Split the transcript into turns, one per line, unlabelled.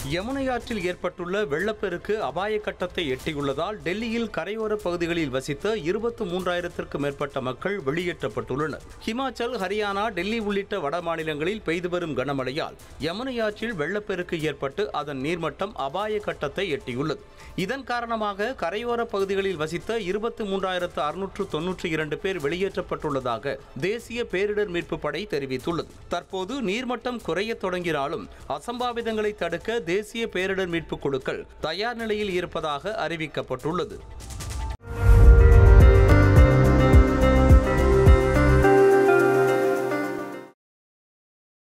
யமுனை ஆற்றில் ஏற்பட்டுள்ள வெள்ளப்பெருக்கு அபாய கட்டத்தை எட்டியுள்ளதால் டெல்லியில் கரையோர பகுதிகளில் வசித்த இருபத்து மூன்றாயிரத்திற்கும் மேற்பட்ட மக்கள் வெளியேற்றப்பட்டுள்ளனர் ஹிமாச்சல் ஹரியானா டெல்லி உள்ளிட்ட வட மாநிலங்களில் பெய்து வரும் கனமழையால் யமுனை ஆற்றில் வெள்ளப்பெருக்கு ஏற்பட்டு அதன் நீர்மட்டம் அபாய கட்டத்தை எட்டியுள்ளது இதன் காரணமாக கரையோர பகுதிகளில் வசித்த இருபத்தி மூன்றாயிரத்து அறுநூற்று தொன்னூற்றி இரண்டு பேர் வெளியேற்றப்பட்டுள்ளதாக தேசிய பேரிடர் மீட்பு படை தெரிவித்துள்ளது தற்போது நீர்மட்டம் குறையத் தொடங்கினாலும் அசம்பாவிதங்களை தடுக்க தேசிய பேரிடர் மீட்பு குழுக்கள் தயார் நிலையில் இருப்பதாக அறிவிக்கப்பட்டுள்ளது